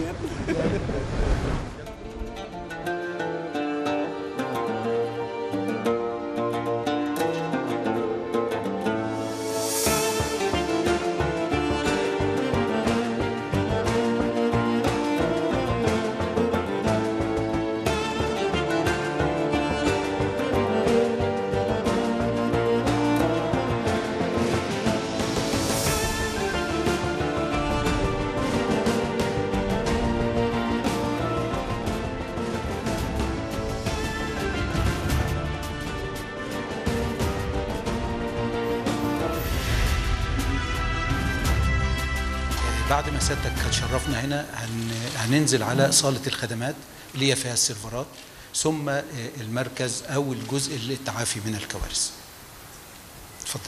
بعد ما سيادتك هتشرفنا هنا هن هننزل على صالة الخدمات اللي هي فيها السيرفرات ثم آه، المركز أو الجزء للتعافي من الكوارث اتفضل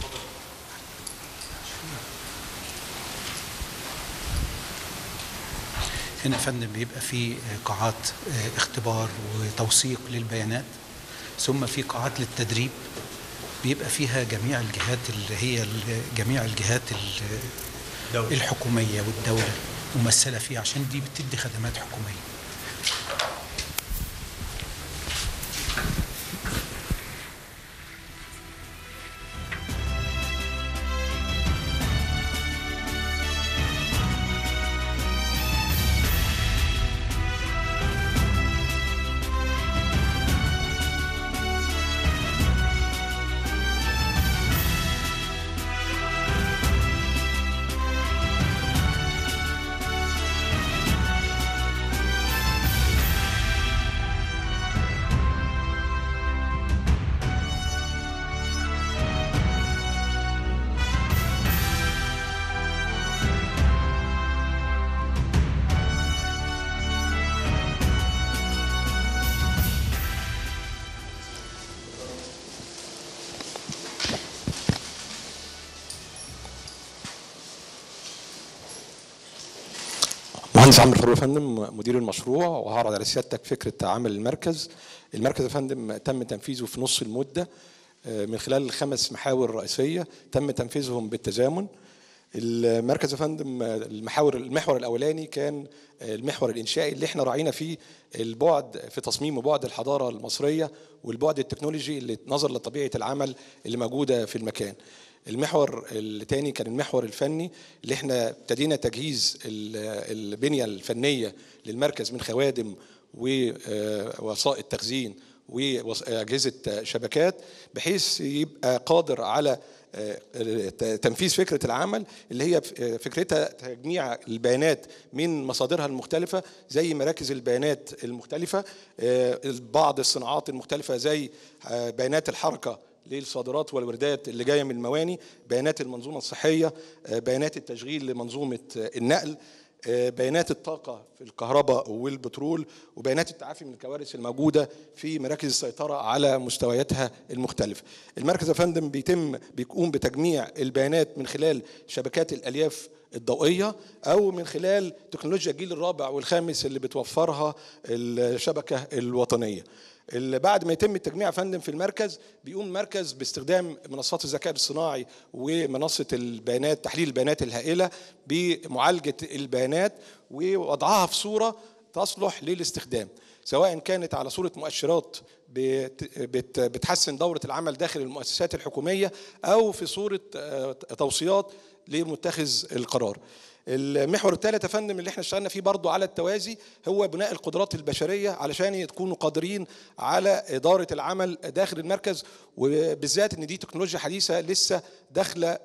هنا يا فندم بيبقى في قاعات آه، اختبار وتوثيق للبيانات ثم في قاعات للتدريب بيبقى فيها جميع الجهات اللي هي ال- جميع الجهات ال- الحكومية والدولة ممثلة فيها عشان دي بتدي خدمات حكومية مهندس عمرو فاروق يا فندم مدير المشروع وهعرض على سيادتك فكره عمل المركز المركز يا فندم تم تنفيذه في نص المده آه، من خلال خمس محاور رئيسيه تم تنفيذهم بالتزامن المركز يا فندم آه، المحاور المحور الاولاني كان آه، المحور الانشائي اللي احنا راعينا فيه البعد في تصميم بعد الحضاره المصريه والبعد التكنولوجي اللي نظر لطبيعه العمل اللي موجوده في المكان المحور الثاني كان المحور الفني اللي احنا ابتدينا تجهيز ال- البنيه الفنيه للمركز من خوادم ووسائط تخزين واجهزه شبكات بحيث يبقى قادر على آه، تنفيذ فكره العمل اللي هي فكرتها تجميع البيانات من مصادرها المختلفه زي مراكز البيانات المختلفه آه، بعض الصناعات المختلفه زي آه، بيانات الحركه للصادرات والواردات اللي جايه من المواني بيانات المنظومه الصحيه آه، بيانات التشغيل لمنظومه آه، النقل آه، بيانات الطاقة في الكهرباء والبترول وبيانات التعافي من الكوارث الموجودة في مراكز السيطرة على مستوياتها المختلفة المركز يا فندم بيتم بيقوم بتجميع البيانات من خلال شبكات الألياف الضوئية أو من خلال تكنولوجيا الجيل الرابع والخامس اللي بتوفرها الشبكة الوطنية اللي بعد ما يتم التجميع يا فندم في المركز بيقوم المركز باستخدام منصات الذكاء الاصطناعي ومنصه البيانات تحليل البيانات الهائله بمعالجه البيانات ووضعها في صوره تصلح للاستخدام سواء كانت على صوره مؤشرات بت- بت- بتحسن دوره العمل داخل المؤسسات الحكوميه او في صوره آه، توصيات لمتخذ القرار المحور الثالث يا فندم اللي احنا اشتغلنا فيه برضو على التوازي هو بناء القدرات البشريه علشان تكونوا قادرين على اداره العمل داخل المركز وبالذات ان دي تكنولوجيا حديثه لسه داخله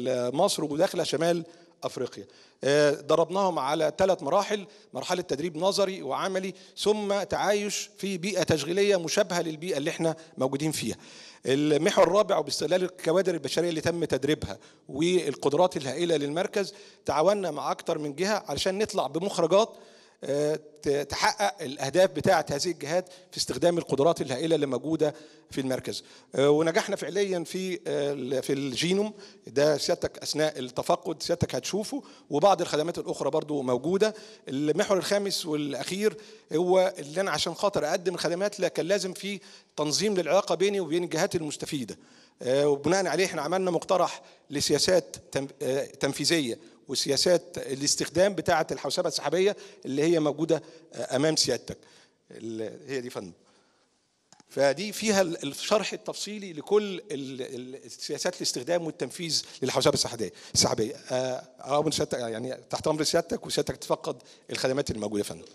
مصر وداخله شمال افريقيا آه، دربناهم على ثلاث مراحل مرحله تدريب نظري وعملي ثم تعايش في بيئه تشغيليه مشابهه للبيئه اللي احنا موجودين فيها المحور الرابع وباستغلال الكوادر البشريه اللي تم تدريبها والقدرات الهائله للمركز تعاوننا مع اكثر من جهه علشان نطلع بمخرجات آه، ت- تحقق الاهداف بتاعه هذه الجهات في استخدام القدرات الهائله اللي موجوده في المركز آه، ونجحنا فعليا في آه، في الجينوم ده سيادتك اثناء التفقد سيادتك هتشوفه وبعض الخدمات الاخرى برضو موجوده المحور الخامس والاخير هو اللي انا عشان خاطر اقدم الخدمات لا كان لازم في تنظيم للعلاقه بيني وبين الجهات المستفيده آه، وبناء عليه احنا عملنا مقترح لسياسات تم- آه، تنفيذيه وسياسات الاستخدام بتاعه الحوسبه السحابيه اللي هي موجوده امام سيادتك ال- هي دي فندم فدي فيها ال- الشرح التفصيلي لكل ال- ال- السياسات الاستخدام والتنفيذ للحوسبه السحابيه السحابيه آه، أمر سيادتك يعني تحت امر سيادتك وسيادتك تفقد الخدمات اللي موجوده يا فندم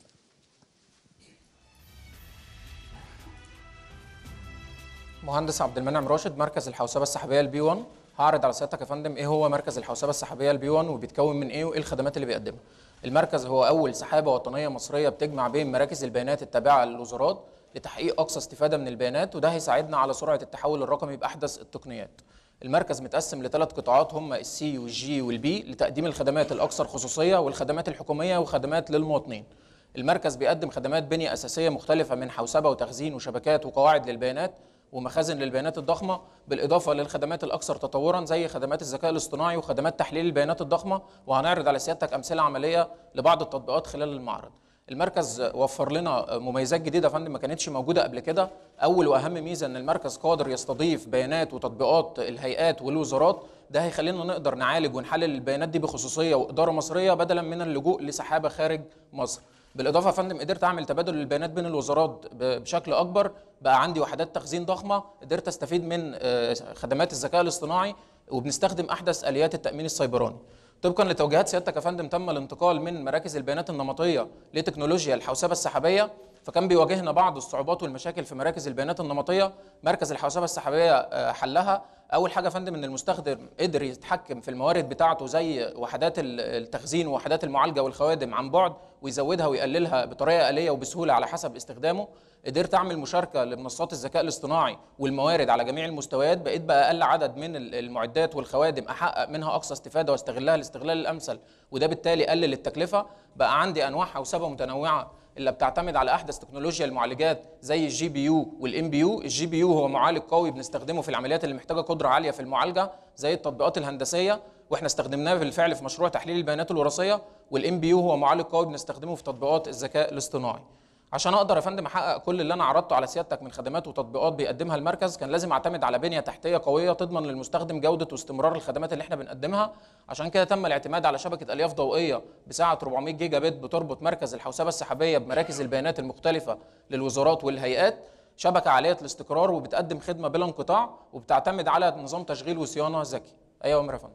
مهندس عبد المنعم راشد مركز الحوسبه السحابيه البي 1 هعرض على سيادتك يا فندم ايه هو مركز الحوسبه السحابيه البي 1 وبيتكون من ايه وايه الخدمات اللي بيقدمها المركز هو اول سحابه وطنيه مصريه بتجمع بين مراكز البيانات التابعه للوزارات لتحقيق اقصى استفاده من البيانات وده هيساعدنا على سرعه التحول الرقمي باحدث التقنيات المركز متقسم لثلاث قطاعات هم السي والجي والبي لتقديم الخدمات الاكثر خصوصيه والخدمات الحكوميه وخدمات للمواطنين المركز بيقدم خدمات بنية أساسية مختلفة من حوسبة وتخزين وشبكات وقواعد للبيانات ومخازن للبيانات الضخمة بالإضافة للخدمات الأكثر تطورا زي خدمات الذكاء الاصطناعي وخدمات تحليل البيانات الضخمة وهنعرض على سيادتك أمثلة عملية لبعض التطبيقات خلال المعرض المركز وفر لنا مميزات جديده يا فندم ما كانتش موجوده قبل كده اول واهم ميزه ان المركز قادر يستضيف بيانات وتطبيقات الهيئات والوزارات ده هيخلينا نقدر نعالج ونحلل البيانات دي بخصوصيه واداره مصريه بدلا من اللجوء لسحابه خارج مصر بالاضافه يا فندم قدرت اعمل تبادل البيانات بين الوزارات ب- بشكل اكبر بقى عندي وحدات تخزين ضخمه قدرت استفيد من آه، خدمات الذكاء الاصطناعي وبنستخدم احدث اليات التامين السيبراني طبقا لتوجيهات سيادتك يا فندم تم الانتقال من مراكز البيانات النمطيه لتكنولوجيا الحوسبه السحابيه فكان بيواجهنا بعض الصعوبات والمشاكل في مراكز البيانات النمطيه مركز الحوسبه السحابيه آه، حلها اول حاجه يا فندم ان المستخدم قدر يتحكم في الموارد بتاعته زي وحدات ال- التخزين ووحدات المعالجه والخوادم عن بعد ويزودها ويقللها بطريقه آلية وبسهوله على حسب استخدامه قدرت اعمل مشاركه لمنصات الذكاء الاصطناعي والموارد على جميع المستويات بقيت باقل عدد من ال- المعدات والخوادم احقق منها اقصى استفاده واستغلها الاستغلال الامثل وده بالتالي قلل التكلفه بقى عندي انواع حوسبه متنوعه اللي بتعتمد على احدث تكنولوجيا المعالجات زي الجي بي يو والام بي يو الجي بي يو هو معالج قوي بنستخدمه في العمليات اللي محتاجه قدره عاليه في المعالجه زي التطبيقات الهندسيه واحنا استخدمناه بالفعل في مشروع تحليل البيانات الوراثيه والام بي يو هو معالج قوي بنستخدمه في تطبيقات الذكاء الاصطناعي عشان اقدر يا فندم احقق كل اللي انا عرضته على سيادتك من خدمات وتطبيقات بيقدمها المركز كان لازم اعتمد على بنيه تحتيه قويه تضمن للمستخدم جوده واستمرار الخدمات اللي احنا بنقدمها عشان كده تم الاعتماد على شبكه الياف ضوئيه بسعه 400 جيجا بت بتربط مركز الحوسبه السحابيه بمراكز البيانات المختلفه للوزارات والهيئات شبكه عاليه الاستقرار وبتقدم خدمه بلا انقطاع وبتعتمد على نظام تشغيل وصيانه ذكي ايوه يا أمير يا فندم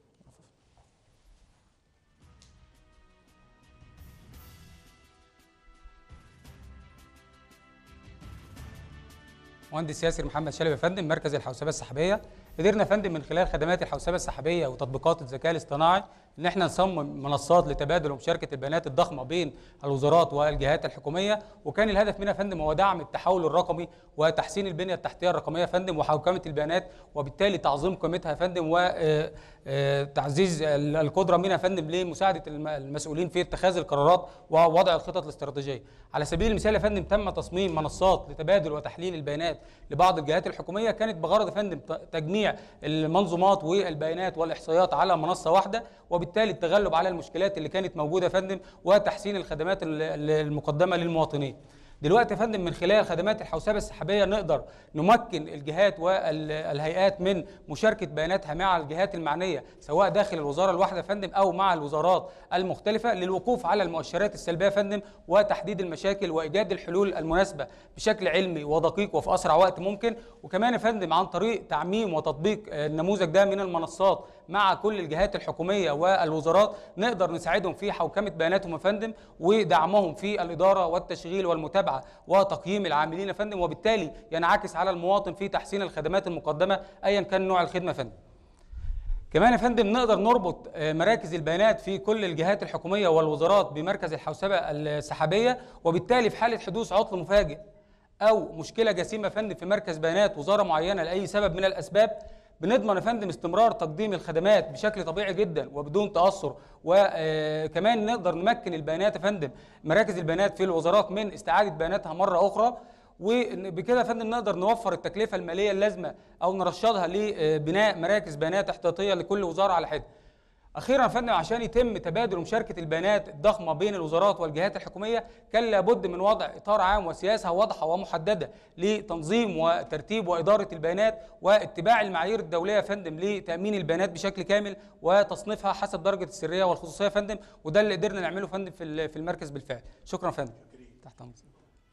مهندس ياسر محمد شلبي يا فندم مركز الحوسبه السحابيه قدرنا يا فندم من خلال خدمات الحوسبه السحابيه وتطبيقات الذكاء الاصطناعي ان احنا نصمم منصات لتبادل ومشاركه البيانات الضخمه بين الوزارات والجهات الحكوميه وكان الهدف منها يا فندم هو دعم التحول الرقمي وتحسين البنيه التحتيه الرقميه يا فندم وحوكمه البيانات وبالتالي تعظيم قيمتها يا فندم وتعزيز القدره منها يا فندم لمساعده الم- المسؤولين في اتخاذ القرارات ووضع الخطط الاستراتيجيه على سبيل المثال يا فندم تم تصميم منصات لتبادل وتحليل البيانات لبعض الجهات الحكوميه كانت بغرض يا فندم ت- تجميع المنظومات والبيانات والاحصائيات على منصه واحده وبالتالي التغلب على المشكلات اللي كانت موجوده يا فندم وتحسين الخدمات ال- ال- المقدمه للمواطنين دلوقتي يا فندم من خلال خدمات الحوسبه السحابيه نقدر نمكن الجهات والهيئات من مشاركه بياناتها مع الجهات المعنيه سواء داخل الوزاره الواحده يا فندم او مع الوزارات المختلفه للوقوف على المؤشرات السلبيه يا فندم وتحديد المشاكل وايجاد الحلول المناسبه بشكل علمي ودقيق وفي اسرع وقت ممكن وكمان يا فندم عن طريق تعميم وتطبيق آه، النموذج ده من المنصات مع كل الجهات الحكوميه والوزارات نقدر نساعدهم في حوكمه بياناتهم يا فندم ودعمهم في الاداره والتشغيل والمتابعه وتقييم العاملين يا فندم وبالتالي ينعكس على المواطن في تحسين الخدمات المقدمه ايا كان نوع الخدمه يا فندم. كمان يا فندم نقدر نربط آه، مراكز البيانات في كل الجهات الحكوميه والوزارات بمركز الحوسبه السحابيه وبالتالي في حاله حدوث عطل مفاجئ او مشكله جسيمه يا فندم في مركز بيانات وزاره معينه لاي سبب من الاسباب بنضمن يا فندم استمرار تقديم الخدمات بشكل طبيعي جدا وبدون تاثر وكمان نقدر نمكن البيانات يا فندم مراكز البيانات في الوزارات من استعاده بياناتها مره اخرى وبكده يا فندم نقدر نوفر التكلفه الماليه اللازمه او نرشدها لبناء مراكز بيانات احتياطيه لكل وزاره على حده اخيرا يا فندم عشان يتم تبادل ومشاركه البيانات الضخمه بين الوزارات والجهات الحكوميه كان لابد من وضع اطار عام وسياسه واضحه ومحدده لتنظيم وترتيب واداره البيانات واتباع المعايير الدوليه يا فندم لتامين البيانات بشكل كامل وتصنيفها حسب درجه السريه والخصوصيه يا فندم وده اللي قدرنا نعمله يا فندم في ال- في المركز بالفعل شكرا يا فندم تحت امرك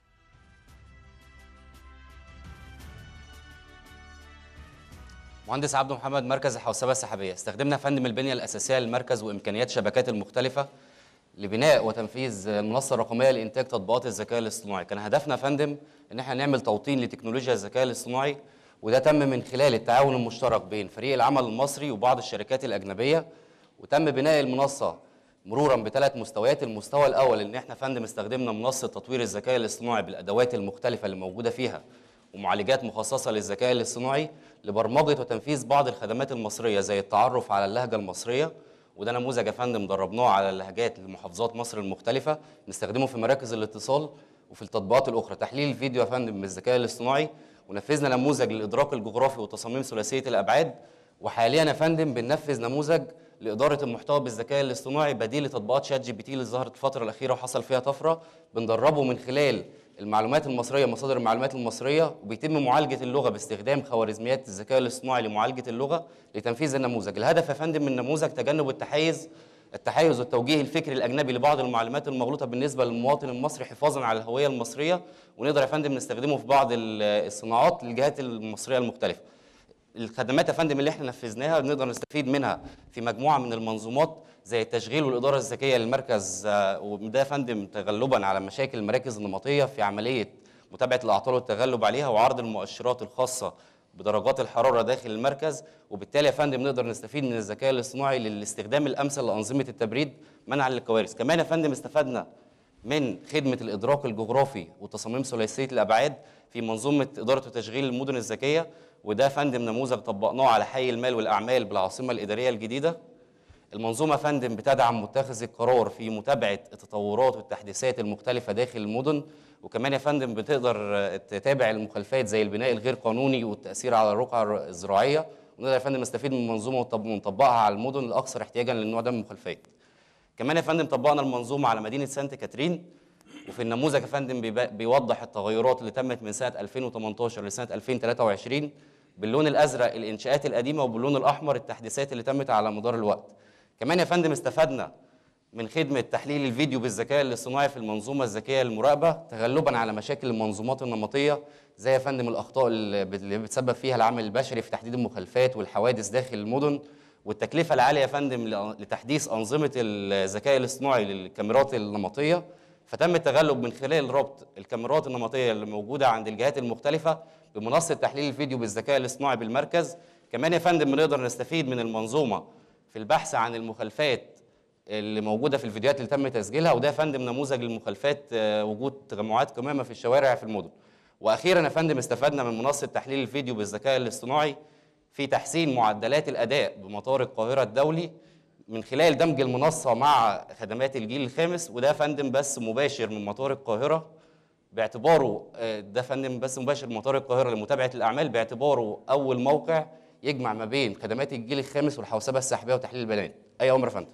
مهندس عبد محمد مركز الحوسبه السحابيه استخدمنا يا فندم البنيه الاساسيه للمركز وامكانيات شبكات المختلفه لبناء وتنفيذ المنصه الرقميه لانتاج تطبيقات الذكاء الاصطناعي كان هدفنا يا فندم ان احنا نعمل توطين لتكنولوجيا الذكاء الاصطناعي وده تم من خلال التعاون المشترك بين فريق العمل المصري وبعض الشركات الاجنبيه وتم بناء المنصه مرورا بثلاث مستويات المستوى الاول ان احنا يا فندم استخدمنا منصه تطوير الذكاء الاصطناعي بالادوات المختلفه اللي موجوده فيها ومعالجات مخصصة للذكاء الاصطناعي لبرمجة وتنفيذ بعض الخدمات المصرية زي التعرف على اللهجة المصرية وده نموذج يا فندم دربناه على اللهجات لمحافظات مصر المختلفة نستخدمه في مراكز الاتصال وفي التطبيقات الأخرى تحليل الفيديو يا فندم بالذكاء الاصطناعي ونفذنا نموذج للإدراك الجغرافي وتصاميم ثلاثية الأبعاد وحاليا يا فندم بننفذ نموذج لإدارة المحتوى بالذكاء الاصطناعي بديل لتطبيقات شات جي بي تي اللي ظهرت الفترة الأخيرة وحصل فيها طفرة بندربه من خلال المعلومات المصرية مصادر المعلومات المصرية وبيتم معالجة اللغة باستخدام خوارزميات الذكاء الاصطناعي لمعالجة اللغة لتنفيذ النموذج الهدف يا فندم من النموذج تجنب التحيز التحيز والتوجيه الفكري الأجنبي لبعض المعلومات المغلوطة بالنسبة للمواطن المصري حفاظا على الهوية المصرية ونقدر يا فندم نستخدمه في بعض ال- الصناعات للجهات المصرية المختلفة الخدمات يا فندم اللي احنا نفذناها بنقدر نستفيد منها في مجموعه من المنظومات زي التشغيل والاداره الذكيه للمركز آه، وده يا فندم تغلبا على مشاكل المراكز النمطيه في عمليه متابعه الاعطال والتغلب عليها وعرض المؤشرات الخاصه بدرجات الحراره داخل المركز وبالتالي يا فندم نقدر نستفيد من الذكاء الاصطناعي للاستخدام الامثل لانظمه التبريد منعا للكوارث كمان يا فندم استفدنا من خدمة الإدراك الجغرافي وتصاميم ثلاثية الأبعاد في منظومة إدارة وتشغيل المدن الذكية وده يا فندم نموذج طبقناه على حي المال والأعمال بالعاصمة الإدارية الجديدة المنظومة يا فندم بتدعم متخذ القرار في متابعة التطورات والتحديثات المختلفة داخل المدن وكمان يا فندم بتقدر آه، تتابع المخالفات زي البناء الغير قانوني والتأثير على الرقعة الزراعية ونقدر يا فندم نستفيد من المنظومة ونطب- ونطبقها على المدن الأكثر احتياجا للنوع ده من المخالفات كمان يا فندم طبقنا المنظومه على مدينه سانت كاترين وفي النموذج يا فندم بيبا- بيوضح التغيرات اللي تمت من سنه 2018 لسنه 2023 باللون الازرق الانشاءات القديمه وباللون الاحمر التحديثات اللي تمت على مدار الوقت كمان يا فندم استفدنا من خدمة تحليل الفيديو بالذكاء الاصطناعي في المنظومة الذكية للمراقبة تغلبا على مشاكل المنظومات النمطية زي يا فندم الأخطاء اللي بت- اللي بتسبب فيها العامل البشري في تحديد المخالفات والحوادث داخل المدن والتكلفة العالية يا فندم ل- لتحديث أنظمة الذكاء الاصطناعي للكاميرات النمطية فتم التغلب من خلال ربط الكاميرات النمطية اللي موجودة عند الجهات المختلفة بمنصة تحليل الفيديو بالذكاء الاصطناعي بالمركز كمان يا فندم بنقدر نستفيد من المنظومة في البحث عن المخالفات اللي موجوده في الفيديوهات اللي تم تسجيلها وده يا فندم نموذج للمخالفات آه، وجود تجمعات قمامه في الشوارع في المدن. واخيرا يا فندم استفدنا من منصه تحليل الفيديو بالذكاء الاصطناعي في تحسين معدلات الاداء بمطار القاهره الدولي من خلال دمج المنصه مع خدمات الجيل الخامس وده يا فندم بس مباشر من مطار القاهره باعتباره آه، ده فندم بس مباشر من مطار القاهره لمتابعه الاعمال باعتباره اول موقع يجمع ما بين خدمات الجيل الخامس والحوسبه السحابيه وتحليل البيانات. اي امر يا فندم.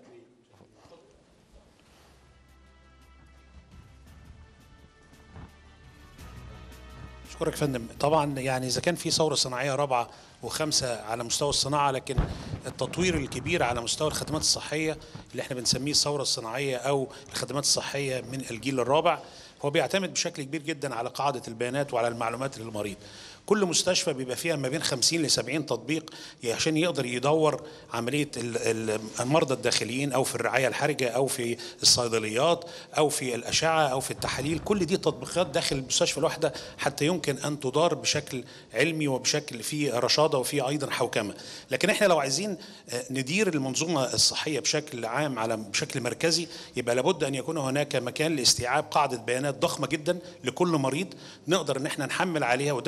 اشكرك يا فندم طبعا يعني اذا كان في ثوره صناعيه رابعه وخمسه على مستوى الصناعه لكن التطوير الكبير على مستوى الخدمات الصحيه اللي احنا بنسميه الثوره الصناعيه او الخدمات الصحيه من الجيل الرابع هو بيعتمد بشكل كبير جدا على قاعده البيانات وعلى المعلومات للمريض كل مستشفى بيبقى فيها ما بين 50 ل 70 تطبيق عشان يقدر يدور عمليه ال- ال- المرضى الداخليين او في الرعايه الحرجه او في الصيدليات او في الاشعه او في التحاليل كل دي تطبيقات داخل المستشفى الواحده حتى يمكن ان تدار بشكل علمي وبشكل فيه رشاده وفيه ايضا حوكمه لكن احنا لو عايزين آه، ندير المنظومه الصحيه بشكل عام على بشكل مركزي يبقى لابد ان يكون هناك مكان لاستيعاب قاعده بيانات ضخمه جدا لكل مريض نقدر ان احنا نحمل عليها وده مش هيحصل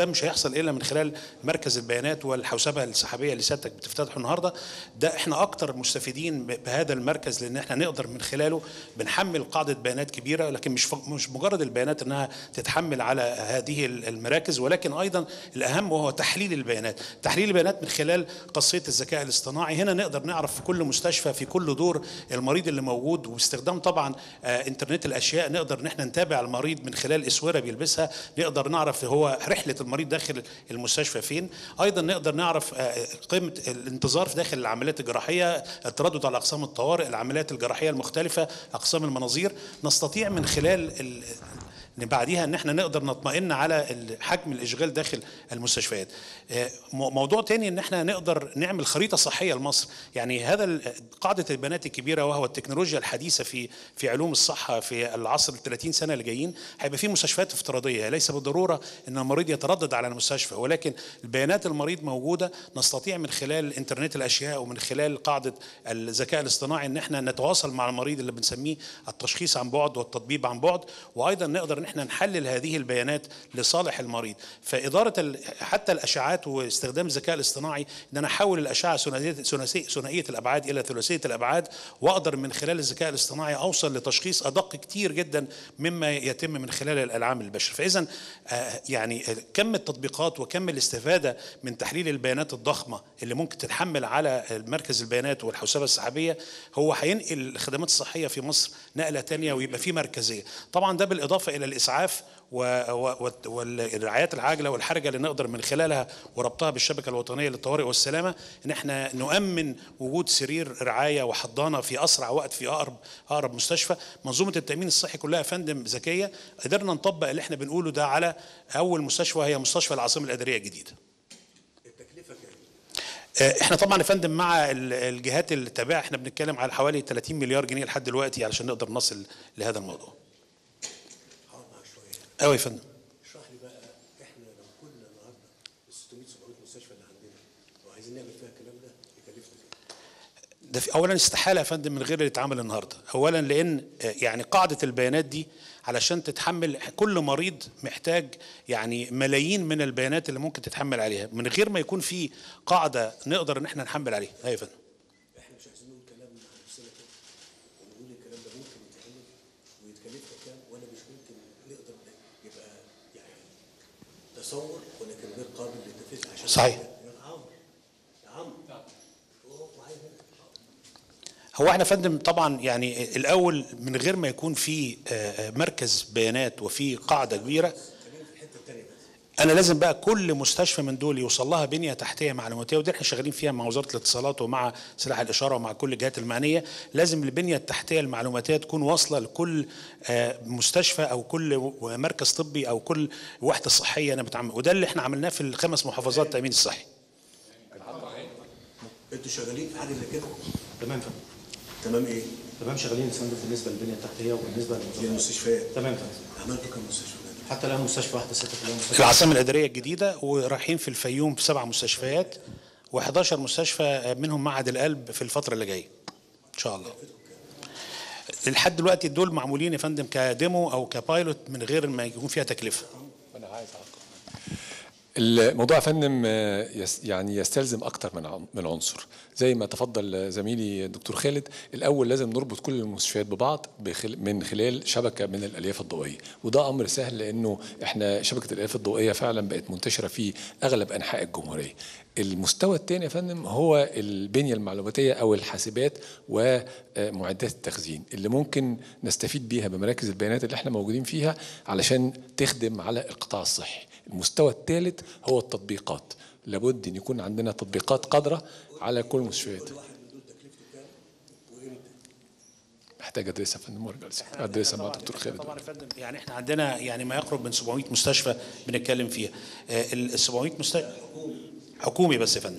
نتواصل الا من خلال مركز البيانات والحوسبه السحابيه اللي سيادتك بتفتتحه النهارده ده احنا اكتر مستفيدين ب- بهذا المركز لان احنا نقدر من خلاله بنحمل قاعده بيانات كبيره لكن مش ف- مش مجرد البيانات انها تتحمل على هذه ال- المراكز ولكن ايضا الاهم وهو تحليل البيانات تحليل البيانات من خلال قصيه الذكاء الاصطناعي هنا نقدر نعرف في كل مستشفى في كل دور المريض اللي موجود وباستخدام طبعا آه، انترنت الاشياء نقدر ان احنا نتابع المريض من خلال اسوره بيلبسها نقدر نعرف هو رحله المريض داخل المستشفى فين ايضا نقدر نعرف آه، قيمه الانتظار في داخل العمليات الجراحيه التردد على اقسام الطوارئ العمليات الجراحيه المختلفه اقسام المناظير نستطيع من خلال ال- ان بعديها ان احنا نقدر نطمئن على ال- حجم الاشغال داخل المستشفيات آه، مو- موضوع تاني ان احنا نقدر نعمل خريطه صحيه لمصر يعني هذا ال- قاعده البيانات الكبيره وهو التكنولوجيا الحديثه في في علوم الصحه في العصر ال 30 سنه اللي جايين هيبقى في مستشفيات افتراضيه ليس بالضروره ان المريض يتردد على المستشفى ولكن البيانات المريض موجوده نستطيع من خلال انترنت الاشياء ومن خلال قاعده الذكاء الاصطناعي ان احنا نتواصل مع المريض اللي بنسميه التشخيص عن بعد والتطبيب عن بعد وايضا نقدر ان احنا نحلل هذه البيانات لصالح المريض فاداره ال- حتى الاشعاعات واستخدام الذكاء الاصطناعي ان انا احول الاشعه ثنائيه ثنائيه ثنائية الابعاد الى ثلاثيه الابعاد واقدر من خلال الذكاء الاصطناعي اوصل لتشخيص ادق كتير جدا مما يتم من خلال الالعاب البشر فاذا آه، يعني كم التطبيقات وكم الاستفاده من تحليل البيانات الضخمه اللي ممكن تتحمل على مركز البيانات والحوسبه السحابيه هو هينقل الخدمات الصحيه في مصر نقله تانية ويبقى في مركزيه طبعا ده بالاضافه الى الاسعاف و- و- والرعايات العاجله والحرجه اللي نقدر من خلالها وربطها بالشبكه الوطنيه للطوارئ والسلامه ان احنا نؤمن وجود سرير رعايه وحضانه في اسرع وقت في اقرب اقرب مستشفى منظومه التامين الصحي كلها يا فندم ذكيه قدرنا نطبق اللي احنا بنقوله ده على اول مستشفى هي مستشفى العاصمه الاداريه الجديده آه، احنا طبعا يا فندم مع ال- الجهات التابعه احنا بنتكلم على حوالي 30 مليار جنيه لحد دلوقتي علشان نقدر نصل لهذا الموضوع. قوي يا فندم. اشرح لي بقى احنا لو كنا النهارده ال 600 700 مستشفى اللي عندنا وعايزين نعمل فيها الكلام ده يكلفنا كام؟ ده في اولا استحاله يا فندم من غير اللي اتعمل النهارده اولا لان آه، يعني قاعده البيانات دي علشان تتحمل كل مريض محتاج يعني ملايين من البيانات اللي ممكن تتحمل عليها من غير ما يكون في قاعده نقدر ان احنا نحمل عليها ايوه يا فندم احنا مش عايزين نقول كلام مع نفسنا كده ونقول الكلام ده ممكن يتعمل ويتكلفنا كام ولا مش ممكن نقدر ن- يبقى يعني تصور ولكن غير قابل للتنفيذ عشان صحيح. يا عمرو يا عمرو هو معايا هنا هو احنا يا فندم طبعا يعني الاول من غير ما يكون في آه، آه، مركز بيانات وفي قاعده كبيره انا لازم بقى كل مستشفى من دول يوصل لها بنيه تحتيه معلوماتيه ودي احنا شغالين فيها مع وزاره الاتصالات ومع سلاح الاشاره ومع كل الجهات المعنيه لازم البنيه التحتيه المعلوماتيه تكون واصله لكل آه، مستشفى او كل و- مركز طبي او كل وحده صحيه انا بتعمل وده اللي احنا عملناه في الخمس محافظات التامين الصحي انتوا شغالين في حاجه زي كده تمام فندم تمام ايه؟ تمام شغالين يا فندم بالنسبه للبنيه التحتيه وبالنسبه للمستشفيات للمستشفيات تمام فندم عملتوا كام مستشفى؟ حتى الان مستشفى واحده ست في اليوم مستشفى العاصمه الاداريه الجديده ورايحين في الفيوم في سبع مستشفيات و11 مستشفى منهم معهد القلب في الفتره اللي جايه ان شاء الله لحد دلوقتي دول معمولين يا فندم كديمو او كبايلوت من غير ما يكون فيها تكلفه الموضوع يا فندم آه، يس- يعني يستلزم اكتر من عن- من عنصر زي ما تفضل زميلي الدكتور خالد الاول لازم نربط كل المستشفيات ببعض بخل- من خلال شبكه من الالياف الضوئيه وده امر سهل لانه احنا شبكه الالياف الضوئيه فعلا بقت منتشره في اغلب انحاء الجمهوريه المستوى الثاني يا فندم هو البنيه المعلوماتيه او الحاسبات ومعدات التخزين اللي ممكن نستفيد بيها بمراكز البيانات اللي احنا موجودين فيها علشان تخدم على القطاع الصحي المستوى الثالث هو التطبيقات لابد ان يكون عندنا تطبيقات قادره على كل المستشفيات محتاج ادرسها يا فندم وارجع لسه. ادرسها مع الدكتور خالد طبعا يا فندم يعني احنا عندنا يعني ما يقرب من 700 مستشفى بنتكلم فيها آه، ال 700 مستشفى حكومي بس يا فندم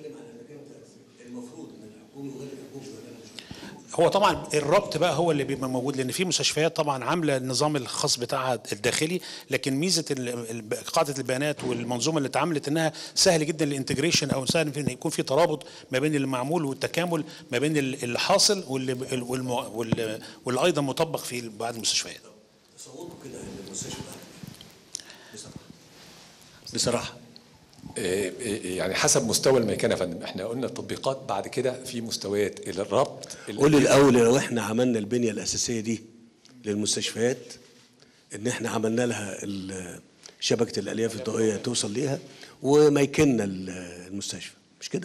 هو طبعا الربط بقى هو اللي بيبقى موجود لان في مستشفيات طبعا عامله النظام الخاص بتاعها الداخلي لكن ميزه ال- ال- قاعده البيانات والمنظومه اللي اتعملت انها سهل جدا الانتجريشن او سهل في ان يكون في ترابط ما بين المعمول والتكامل ما بين ال- اللي حاصل واللي والم- واللي, واللي ايضا مطبق في بعض المستشفيات تصوروا كده ان المستشفى بصراحه بصراحه آه، يعني حسب مستوى الميكنه يا فندم احنا قلنا التطبيقات بعد كده في مستويات الربط قول لي الاول لو احنا عملنا البنيه الاساسيه دي للمستشفيات ان احنا عملنا لها ال- شبكه الالياف الضوئيه توصل ليها وميكنا ال- المستشفى مش كده؟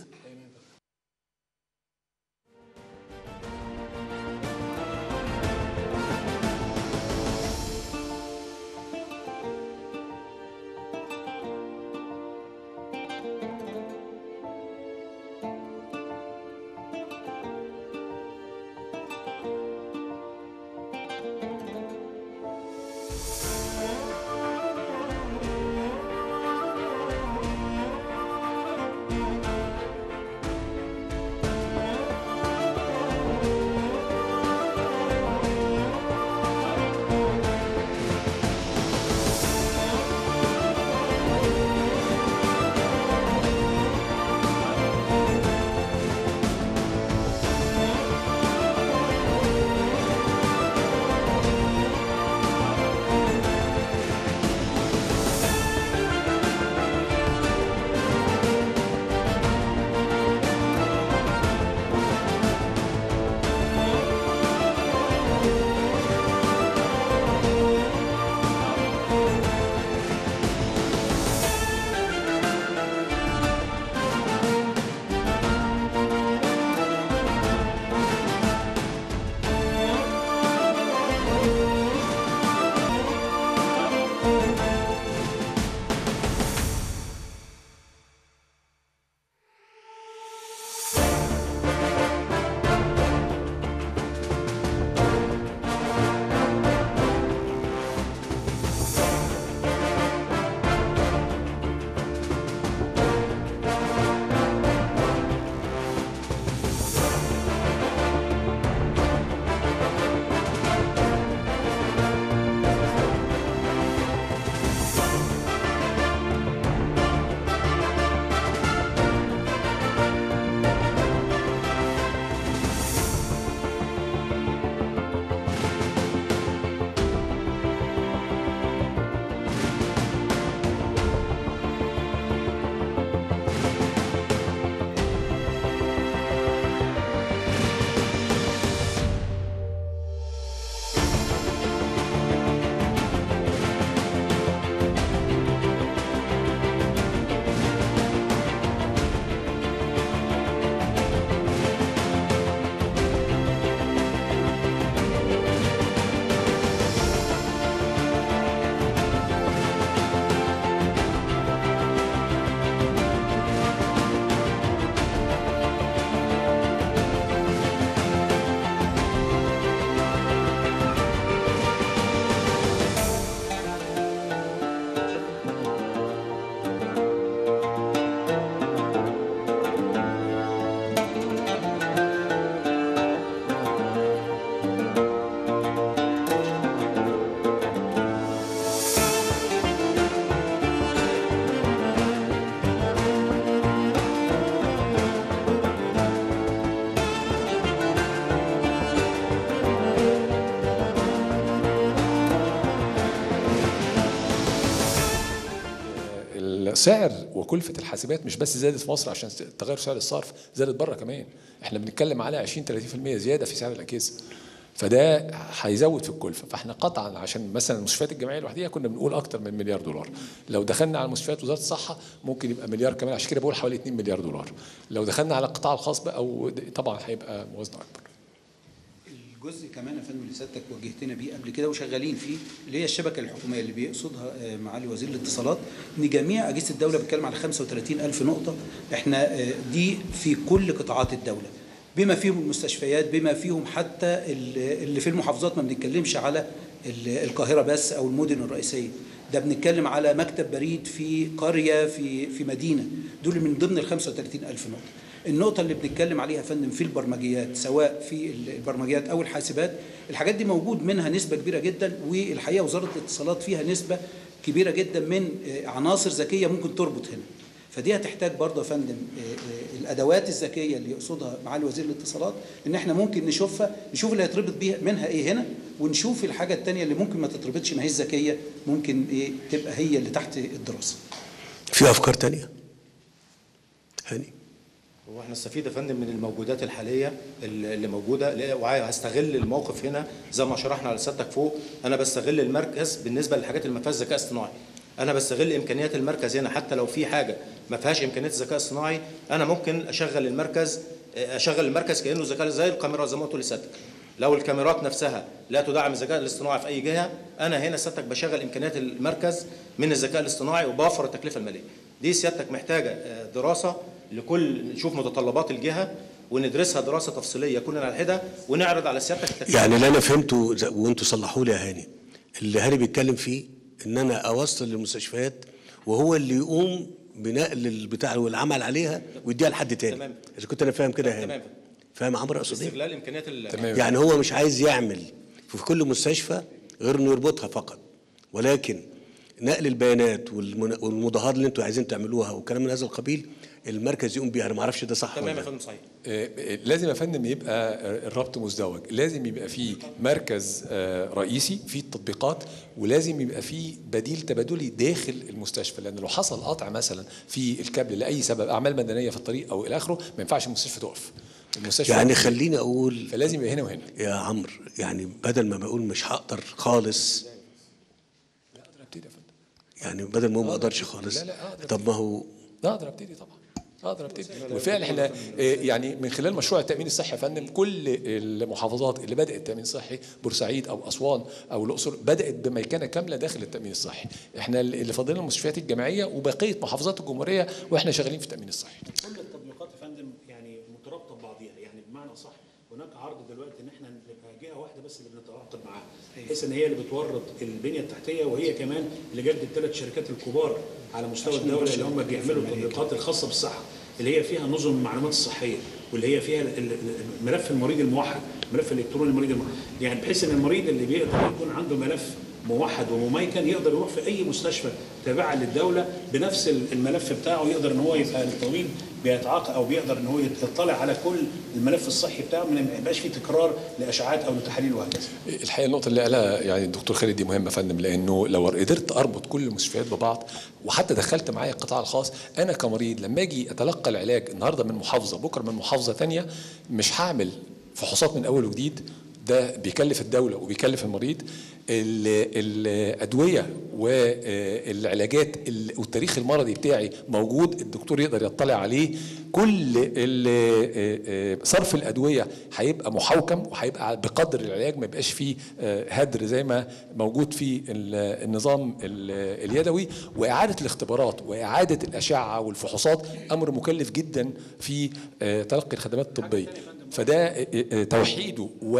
سعر وكلفة الحاسبات مش بس زادت في مصر عشان تغير سعر الصرف زادت بره كمان احنا بنتكلم على 20 30% زيادة في سعر الأجهزة فده هيزود في الكلفة فاحنا قطعا عشان مثلا المستشفيات الجامعية الوحدية كنا بنقول أكتر من مليار دولار لو دخلنا على مستشفيات وزارة الصحة ممكن يبقى مليار كمان عشان كده بقول حوالي 2 مليار دولار لو دخلنا على القطاع الخاص بقى أو طبعا هيبقى موازنة أكبر الجزء كمان يا فندم اللي سيادتك واجهتنا بيه قبل كده وشغالين فيه اللي هي الشبكه الحكوميه اللي بيقصدها آه، معالي وزير الاتصالات ان جميع اجهزه الدوله بتتكلم على 35 الف نقطه احنا آه، دي في كل قطاعات الدوله بما فيهم المستشفيات بما فيهم حتى ال- اللي في المحافظات ما بنتكلمش على ال- القاهره بس او المدن الرئيسيه ده بنتكلم على مكتب بريد في قريه في في مدينه دول من ضمن ال 35 الف نقطه النقطة اللي بنتكلم عليها يا فندم في البرمجيات سواء في البرمجيات أو الحاسبات الحاجات دي موجود منها نسبة كبيرة جدا والحقيقة وزارة الاتصالات فيها نسبة كبيرة جدا من آه، عناصر ذكية ممكن تربط هنا فدي هتحتاج برضه يا فندم آه، آه، الأدوات الذكية اللي يقصدها معالي وزير الاتصالات إن إحنا ممكن نشوفها نشوف اللي هيتربط بيها منها إيه هنا ونشوف الحاجة التانية اللي ممكن ما تتربطش ما هي الذكية ممكن إيه تبقى هي اللي تحت الدراسة في افكار تانية هاني هو احنا نستفيد يا فندم من الموجودات الحاليه اللي اللي موجوده لا- وهستغل الموقف هنا زي ما شرحنا على سيادتك فوق انا بستغل المركز بالنسبه للحاجات اللي ما فيهاش ذكاء اصطناعي انا بستغل امكانيات المركز هنا حتى لو في حاجه ما فيهاش امكانيات الذكاء الصناعي انا ممكن اشغل المركز اشغل المركز كانه ذكاء زي الكاميرا زي ما قلت لسيادتك لو الكاميرات نفسها لا تدعم الذكاء الاصطناعي في اي جهه انا هنا سيادتك بشغل امكانيات المركز من الذكاء الاصطناعي وبوفر التكلفه الماليه دي سيادتك محتاجه آه، دراسه لكل نشوف متطلبات الجهه وندرسها دراسه تفصيليه كلنا على حده ونعرض على سيادتك التكلفه يعني اللي انا فهمته ز- وانتوا صلحوا لي يا هاني اللي هاني بيتكلم فيه ان انا اوصل للمستشفيات وهو اللي يقوم بنقل البتاع والعمل عليها ويديها لحد تاني تمام. اذا كنت انا فاهم كده يا تمام. هاني فاهم عمرو اقصد ايه استغلال امكانيات ال- يعني هو مش عايز يعمل في كل مستشفى غير انه يربطها فقط ولكن نقل البيانات والمن- والمضاهات اللي انتوا عايزين تعملوها وكلام من هذا القبيل المركز يقوم بيها انا ما اعرفش ده صح تمام ولا يا لا. فندم صحيح آه، آه، لازم يا فندم يبقى الربط مزدوج لازم يبقى في مركز آه، رئيسي في التطبيقات ولازم يبقى في بديل تبادلي داخل المستشفى لان لو حصل قطع مثلا في الكابل لاي سبب اعمال مدنيه في الطريق او الى اخره ما ينفعش المستشفى تقف المستشفى يعني خليني اقول فلازم يبقى هنا وهنا يا عمرو يعني بدل ما بقول مش هقدر خالص اقدر ابتدي يا فندم يعني بدل ما هو ما اقدرش خالص لا، لا، أقدر. طب ما هو اقدر ابتدي طبعا اقدر ابتدي وفعلا احنا آه، يعني من خلال مشروع التامين الصحي يا فندم كل المحافظات اللي بدات تامين صحي بورسعيد او اسوان او الاقصر بدات بميكنه كامله داخل التامين الصحي احنا اللي فاضلنا المستشفيات الجامعيه وبقيه محافظات الجمهوريه واحنا شغالين في التامين الصحي كل التطبيقات يا فندم يعني مترابطه ببعضيها يعني بمعنى صح هناك عرض دلوقتي ان احنا نبقى جهه واحده بس اللي بنتعاقد معاها بحيث ان هي اللي بتورد البنيه التحتيه وهي كمان اللي جت الثلاث شركات الكبار على مستوى الدوله اللي هم بيعملوا التطبيقات الخاصه بالصحه اللي هي فيها نظم المعلومات الصحيه واللي هي فيها ال- ال- ملف المريض الموحد ملف الالكتروني المريض الموحد يعني بحيث ان المريض اللي بيقدر يكون عنده ملف موحد ومميكن يقدر يروح في اي مستشفى تابعه للدوله بنفس الملف بتاعه يقدر ان هو يبقى الطبيب بيتعاقد او بيقدر ان هو يطلع على كل الملف الصحي بتاعه ما يبقاش فيه تكرار لاشعاعات او لتحاليل وهكذا. الحقيقه النقطه اللي قالها يعني الدكتور خالد دي مهمه يا فندم لانه لو قدرت اربط كل المستشفيات ببعض وحتى دخلت معايا القطاع الخاص انا كمريض لما اجي اتلقى العلاج النهارده من محافظه بكره من محافظه ثانيه مش هعمل فحوصات من اول وجديد ده بيكلف الدوله وبيكلف المريض ال- الادويه والعلاجات ال- والتاريخ المرضي بتاعي موجود الدكتور يقدر يطلع عليه كل ال- صرف الادويه هيبقى محوكم وهيبقى بقدر العلاج ما يبقاش فيه هدر زي ما موجود في ال- النظام ال- اليدوي واعاده الاختبارات واعاده الاشعه والفحوصات امر مكلف جدا في تلقي الخدمات الطبيه فده توحيده و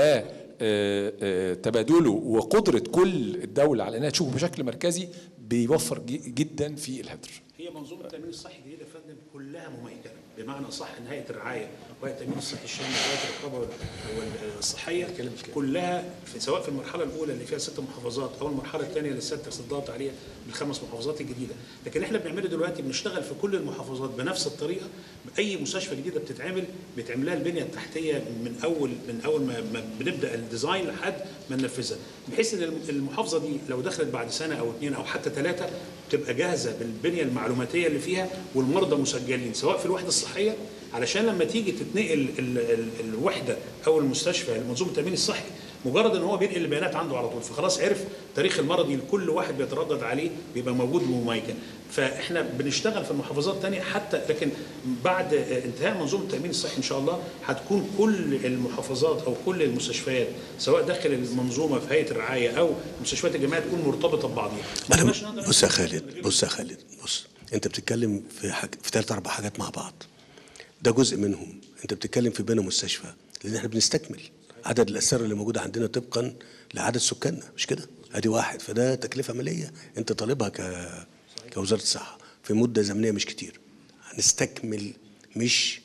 آه، آه، تبادله وقدرة كل الدولة على أنها تشوفه بشكل مركزي بيوفر ج- جدا في الهدر هي منظومه التامين الصحي الجديده يا فندم كلها مميكنه بمعنى صح ان هيئه الرعايه وهيئه التامين الصحي الشامل وهيئه الرقابه وال- والصحيه كلها في سواء في المرحله الاولى اللي فيها ست محافظات او المرحله الثانيه اللي السادة صدقت عليها بالخمس محافظات الجديده لكن احنا بنعمله دلوقتي بنشتغل في كل المحافظات بنفس الطريقه اي مستشفى جديده بتتعمل بيتعمل لها البنيه التحتيه من اول من اول ما ما بنبدا الديزاين لحد ما ننفذها بحيث ان الم- المحافظه دي لو دخلت بعد سنه او اثنين او حتى ثلاثه تبقى جاهزه بالبنيه المعلوماتيه اللي فيها والمرضى مسجلين سواء في الوحده الصحيه علشان لما تيجي تتنقل ال ال الوحده او المستشفى لمنظومه التامين الصحي مجرد ان هو بينقل البيانات عنده على طول فخلاص عرف تاريخ المرضي لكل واحد بيتردد عليه بيبقى موجود ومميكن فاحنا بنشتغل في المحافظات الثانيه حتى لكن بعد انتهاء منظومه التامين الصحي ان شاء الله هتكون كل المحافظات او كل المستشفيات سواء داخل المنظومه في هيئه الرعايه او مستشفيات الجامعيه تكون مرتبطه ببعضها انا مش نقدر بص يا خالد بص يا خالد بص انت بتتكلم في حاج... في ثلاث اربع حاجات مع بعض ده جزء منهم انت بتتكلم في بناء مستشفى لان احنا بنستكمل عدد الاسر اللي موجوده عندنا طبقا لعدد سكاننا مش كده ادي واحد فده تكلفه ماليه انت طالبها ك... كوزاره الصحه في مده زمنيه مش كتير هنستكمل مش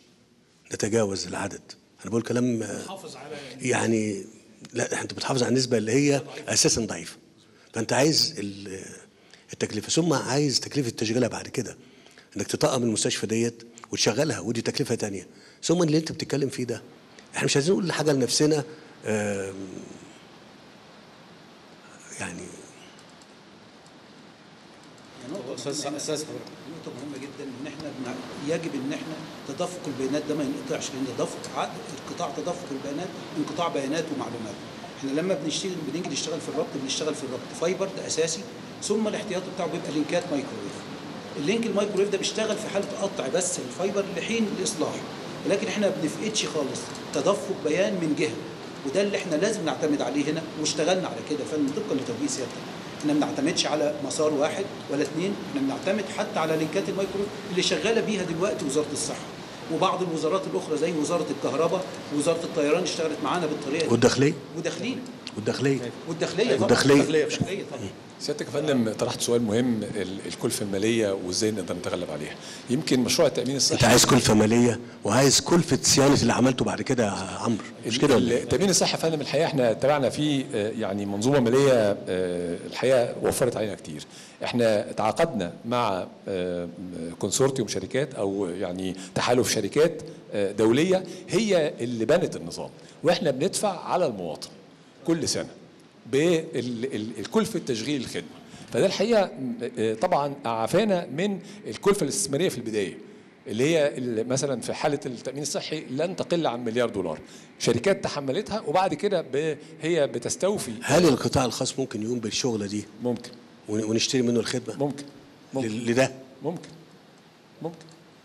نتجاوز العدد انا بقول كلام آه، نحافظ على يعني لا انت بتحافظ على النسبه اللي هي اساسا ضعيفه فانت عايز ال- التكلفه ثم عايز تكلفه تشغيلها بعد كده انك تطقم المستشفى ديت وتشغلها ودي تكلفه تانية ثم اللي انت بتتكلم فيه ده احنا مش عايزين نقول حاجه لنفسنا آم، يعني استاذ استاذ حضرتك نقطة مهمة جدا ان احنا بنع- يجب ان احنا تدفق البيانات ده ما ينقطعش لان تدفق عقد انقطاع تدفق البيانات انقطاع بيانات ومعلومات. احنا لما بنشتغل بنيجي نشتغل في الربط بنشتغل في الربط فايبر ده اساسي ثم الاحتياطي بتاعه بيبقى لينكات مايكرويف. اللينك المايكرويف ده بيشتغل في حالة قطع بس الفايبر لحين الاصلاح. ولكن احنا ما بنفقدش خالص تدفق بيان من جهة وده اللي احنا لازم نعتمد عليه هنا واشتغلنا على كده فعلا طبقا لتوجيه سيادتك. احنا ما بنعتمدش على مسار واحد ولا اثنين احنا بنعتمد حتى على لينكات المايكرو اللي شغاله بيها دلوقتي وزاره الصحه وبعض الوزارات الاخرى زي وزاره الكهرباء ووزاره الطيران اشتغلت معانا بالطريقه دي والداخليه وداخلين والداخليه والداخليه طبعا والداخلية. والداخليه طبعا سيادتك يا فندم طرحت سؤال مهم ال- الكلفه الماليه وازاي نقدر نتغلب عليها يمكن مشروع التامين الصحي انت عايز كلفه ماليه وعايز كلفه صيانه اللي عملته بعد كده يا عمرو مش كده ولا ايه؟ التامين الصحي يا فندم الحقيقه احنا تابعنا فيه آه، يعني منظومه ماليه آه، الحقيقه وفرت علينا كتير احنا تعاقدنا مع آه، كونسورتيوم شركات او يعني تحالف شركات آه، دوليه هي اللي بنت النظام واحنا بندفع على المواطن كل سنه بالكلفه تشغيل الخدمه فده الحقيقه آه، طبعا عافانا من الكلفه الاستثماريه في البدايه اللي هي ال- مثلا في حاله التامين الصحي لن تقل عن مليار دولار شركات تحملتها وبعد كده ب- هي بتستوفي هل القطاع الخاص ممكن يقوم بالشغله دي ممكن ون- ونشتري منه الخدمه ممكن ممكن لل- لده ممكن ممكن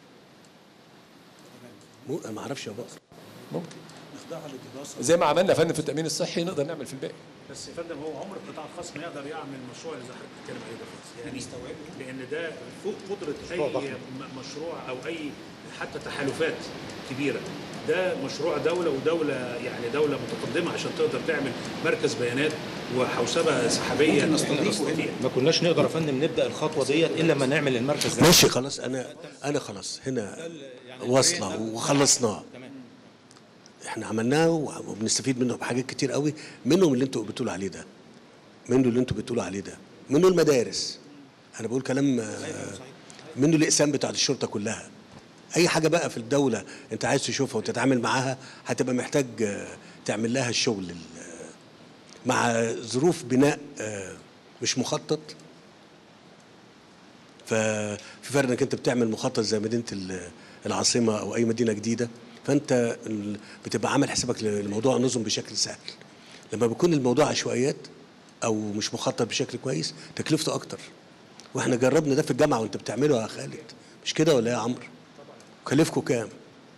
مو- انا ما اعرفش يا بكر ممكن نخضعها للدراسه زي ما عملنا فن في التامين الصحي نقدر نعمل في الباقي بس يا فندم هو عمر القطاع الخاص ما يقدر يعمل المشروع اللي زي حضرتك بتتكلم عليه ده خالص يعني لان ده فوق قدره اي م- مشروع او اي حتى تحالفات كبيره ده مشروع دوله ودوله يعني دوله متقدمه عشان تقدر تعمل مركز بيانات وحوسبه سحابيه ممكن نستضيفه هنا. نستطيع. ما كناش نقدر يا فندم نبدا الخطوه ديت الا لما نعمل المركز ده ماشي خلاص انا انا خلاص هنا واصله وخلصناه احنا عملناه وبنستفيد منه بحاجات كتير قوي منهم اللي انتوا بتقولوا عليه ده منه اللي انتوا بتقولوا عليه ده منه المدارس انا بقول كلام آه، منه الاقسام بتاعت الشرطه كلها اي حاجه بقى في الدوله انت عايز تشوفها وتتعامل معاها هتبقى محتاج آه، تعمل لها الشغل ال- مع ظروف بناء آه، مش مخطط ففي فرق انك انت بتعمل مخطط زي مدينه ال- العاصمه او اي مدينه جديده فانت ال- بتبقى عامل حسابك للموضوع نظم بشكل سهل لما بيكون الموضوع عشوائيات او مش مخطط بشكل كويس تكلفته اكتر واحنا جربنا ده في الجامعه وانت بتعمله يا خالد مش كده ولا إيه يا عمرو كلفكم كام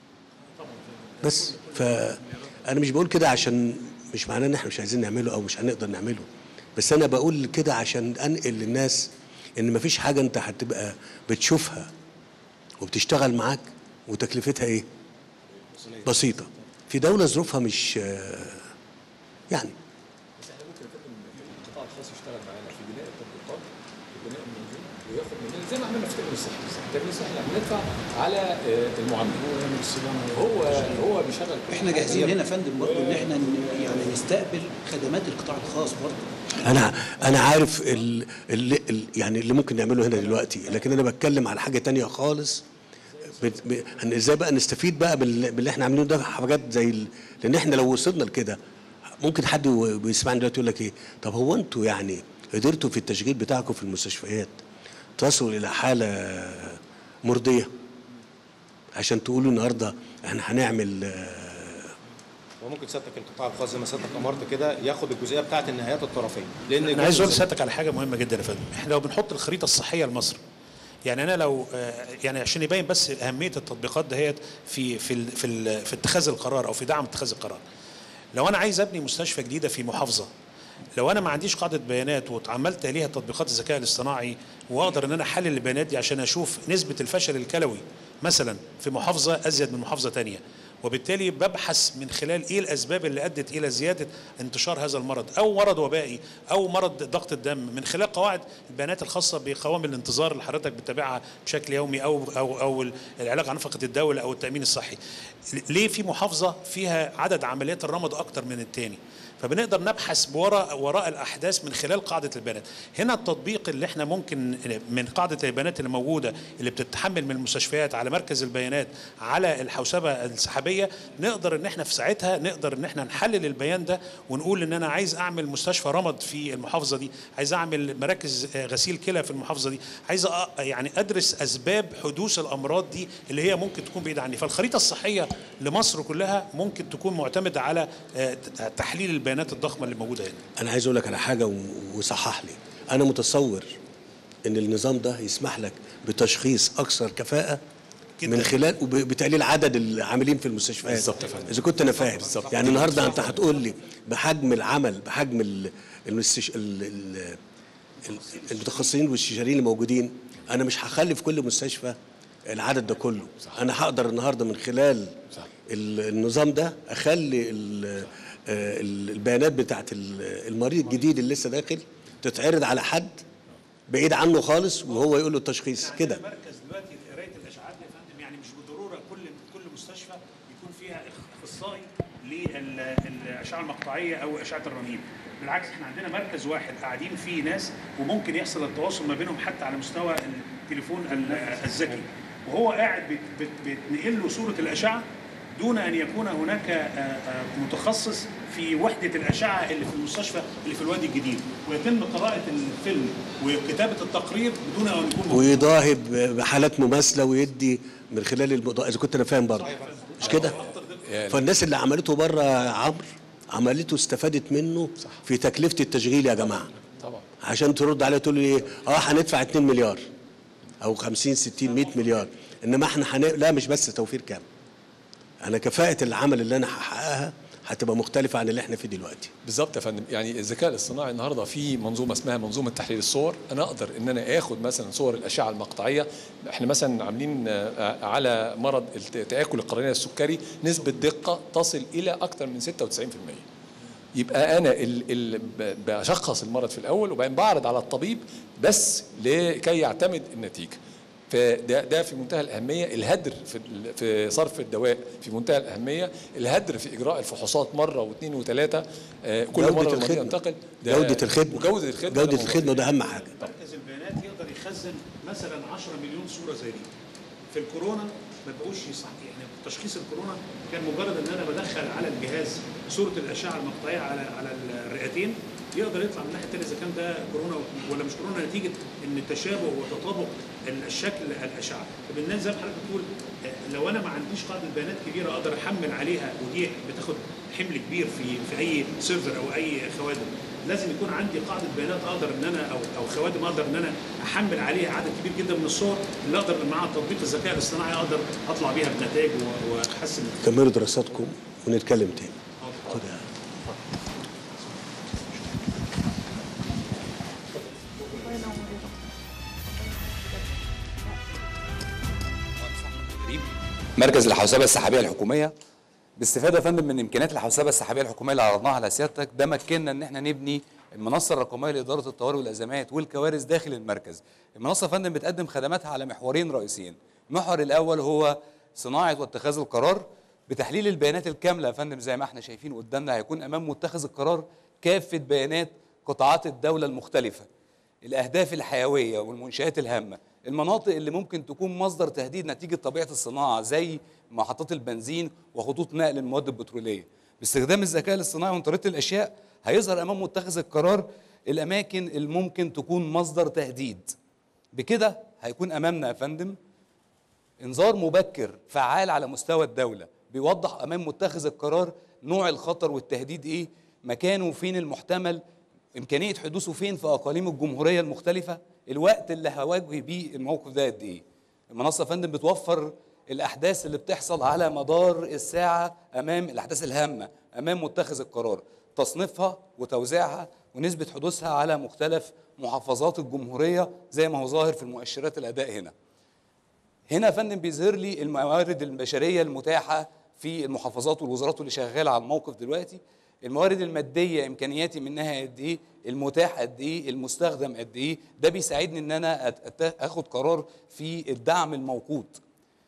بس فانا مش بقول كده عشان مش معناه ان احنا مش عايزين نعمله او مش هنقدر نعمله بس انا بقول كده عشان انقل للناس ان مفيش حاجه انت هتبقى بتشوفها وبتشتغل معاك وتكلفتها ايه بسيطه في دوله ظروفها مش آه، يعني القطاع الخاص يشتغل معانا في بناء التطبيقات في بناء المنظومه وياخد مننا زي ما عملنا في التامين الصحي التامين الصحي احنا بندفع على آه، المعامله هو هو بيشغل كل احنا حاجة. جاهزين هنا يا فندم برضه ان احنا ن- يعني نستقبل خدمات القطاع الخاص برضه انا انا عارف ال ال ال يعني اللي ممكن نعمله هنا دلوقتي لكن انا بتكلم على حاجه تانية خالص بت- ب- هن- ازاي بقى نستفيد بقى بال- باللي احنا عاملينه ده حاجات زي ال... لان احنا لو وصلنا لكده ممكن حد و- بيسمعني دلوقتي يقول لك ايه طب هو انتوا يعني قدرتوا في التشغيل بتاعكم في المستشفيات تصلوا الى حاله مرضيه عشان تقولوا النهارده احنا هنعمل آه، وممكن سيادتك القطاع الخاص زي ما سيادتك امرت كده ياخد الجزئيه بتاعت النهايات الطرفيه لان انا عايز اقول جزء- لسيادتك على حاجه مهمه جدا يا فندم احنا لو بنحط الخريطه الصحيه لمصر يعني انا لو آه، يعني عشان يبين بس اهميه التطبيقات دهيت في في ال- في ال- في اتخاذ القرار او في دعم اتخاذ القرار لو انا عايز ابني مستشفى جديده في محافظه لو انا ما عنديش قاعده بيانات واتعملت ليها تطبيقات الذكاء الاصطناعي واقدر ان انا احلل البيانات دي عشان اشوف نسبه الفشل الكلوي مثلا في محافظه ازيد من محافظه تانية وبالتالي ببحث من خلال ايه الاسباب اللي ادت الى زياده انتشار هذا المرض او مرض وبائي او مرض ضغط الدم من خلال قواعد البيانات الخاصه بقوائم الانتظار اللي حضرتك بتتابعها بشكل يومي او او او العلاج عن نفقه الدوله او التامين الصحي ليه في محافظه فيها عدد عمليات الرمد اكتر من التاني فبنقدر نبحث وراء وراء الاحداث من خلال قاعده البيانات هنا التطبيق اللي احنا ممكن من قاعده البيانات اللي موجوده اللي بتتحمل من المستشفيات على مركز البيانات على الحوسبه السحابيه نقدر ان احنا في ساعتها نقدر ان احنا نحلل البيان ده ونقول ان انا عايز اعمل مستشفى رمد في المحافظه دي عايز اعمل مراكز آه، غسيل كلى في المحافظه دي عايز أ- يعني ادرس اسباب حدوث الامراض دي اللي هي ممكن تكون بعيده عني فالخريطه الصحيه لمصر كلها ممكن تكون معتمده على آه، ت- تحليل البيانات الضخمه اللي موجوده هنا انا عايز اقول لك على حاجه و- وصحح لي انا متصور ان النظام ده يسمح لك بتشخيص اكثر كفاءه جداً. من خلال وبتقليل عدد العاملين في المستشفيات بالظبط يا فندم. اذا كنت انا فاهم يعني النهارده انت هتقول لي بحجم العمل بحجم ال- المستش... ال... ال... ال- المتخصصين والاستشاريين اللي موجودين انا مش هخلي في كل مستشفى العدد ده كله انا هقدر النهارده من خلال ال- النظام ده اخلي ال- آه، ال- البيانات بتاعت ال- المريض الجديد اللي لسه داخل تتعرض على حد بعيد عنه خالص وهو يقول له التشخيص كده مركز دلوقتي قرايه الاشعاعات يا فندم يعني مش بالضروره كل كل مستشفى يكون فيها اخصائي للاشعه المقطعيه او اشعه الرنين بالعكس احنا عندنا مركز واحد قاعدين فيه ناس وممكن يحصل التواصل ما بينهم حتى على مستوى التليفون ال- الذكي وهو قاعد بت- بت- بتنقل له صوره الاشعه دون ان يكون هناك آه، آه، متخصص في وحده الاشعه اللي في المستشفى اللي في الوادي الجديد ويتم قراءه الفيلم وكتابه التقرير بدون ان يكون موجود. ويضاهي ب- بحالات مماثله ويدي من خلال المضا... اذا كنت انا فاهم برضه مش كده؟ فالناس اللي عملته بره يا عمرو عملته استفادت منه في تكلفه التشغيل يا جماعه طبعا عشان ترد عليه تقول لي ايه اه هندفع 2 مليار او 50 60 100 مليار انما احنا هن... لا مش بس توفير كام انا كفاءه العمل اللي انا هحققها هتبقى مختلفه عن اللي احنا فيه دلوقتي بالظبط يا فندم يعني الذكاء الاصطناعي النهارده في منظومه اسمها منظومه تحليل الصور انا اقدر ان انا اخد مثلا صور الاشعه المقطعيه احنا مثلا عاملين آه، على مرض الت- تاكل القرنيه السكري نسبه دقه تصل الى اكثر من 96% يبقى انا ال ال ب- بشخص المرض في الاول وبعدين بعرض على الطبيب بس لكي يعتمد النتيجه فده ده في منتهى الاهميه الهدر في ال- في صرف الدواء في منتهى الاهميه الهدر في اجراء الفحوصات مره واثنين وثلاثه آه، كل جودة مره المريض الخدمة. ينتقل ده- جودة الخدمة. وجوده الخدمه جوده ده الخدمه ده اهم حاجه مركز البيانات يقدر يخزن مثلا 10 مليون صوره زي دي في الكورونا ما بقوش يصح يعني تشخيص الكورونا كان مجرد ان انا بدخل على الجهاز صوره الاشعه المقطعيه على على الرئتين يقدر يطلع من الناحيه الثانيه اذا كان ده كورونا ولا مش كورونا نتيجه ان تشابه وتطابق الشكل الاشعه فبالنسبه زي ما حضرتك بتقول آه، لو انا ما عنديش قاعده بيانات كبيره اقدر احمل عليها ودي بتاخد حمل كبير في في اي سيرفر او اي خوادم لازم يكون عندي قاعده بيانات اقدر ان انا او او خوادم اقدر ان انا احمل عليها عدد كبير جدا من الصور اللي اقدر مع تطبيق الذكاء الاصطناعي اقدر اطلع بيها بنتائج و- واحسن كملوا دراساتكم ونتكلم تاني خد يا مركز الحوسبه السحابيه الحكوميه باستفاده يا فندم من امكانيات الحوسبه السحابيه الحكوميه اللي عرضناها على سيادتك ده مكننا ان احنا نبني المنصه الرقميه لاداره الطوارئ والازمات والكوارث داخل المركز. المنصه يا فندم بتقدم خدماتها على محورين رئيسيين. المحور الاول هو صناعه واتخاذ القرار بتحليل البيانات الكامله يا فندم زي ما احنا شايفين قدامنا هيكون امام متخذ القرار كافه بيانات قطاعات الدوله المختلفه. الاهداف الحيويه والمنشات الهامه المناطق اللي ممكن تكون مصدر تهديد نتيجه طبيعه الصناعه زي محطات البنزين وخطوط نقل المواد البتروليه باستخدام الذكاء الاصطناعي وانترنت الاشياء هيظهر امام متخذ القرار الاماكن اللي ممكن تكون مصدر تهديد بكده هيكون امامنا يا فندم انذار مبكر فعال على مستوى الدولة بيوضح أمام متخذ القرار نوع الخطر والتهديد إيه مكانه فين المحتمل إمكانية حدوثه فين في أقاليم الجمهورية المختلفة الوقت اللي هواجه بيه الموقف ده قد إيه المنصة يا فندم بتوفر الأحداث اللي بتحصل على مدار الساعة أمام الأحداث الهامة أمام متخذ القرار تصنيفها وتوزيعها ونسبة حدوثها على مختلف محافظات الجمهورية زي ما هو ظاهر في المؤشرات الأداء هنا هنا يا فندم بيظهر لي الموارد البشريه المتاحه في المحافظات والوزارات واللي شغاله على الموقف دلوقتي الموارد الماديه امكانياتي منها قد ايه المتاح قد ايه المستخدم قد ايه ده بيساعدني ان انا أت- أت- اخد قرار في الدعم الموقوت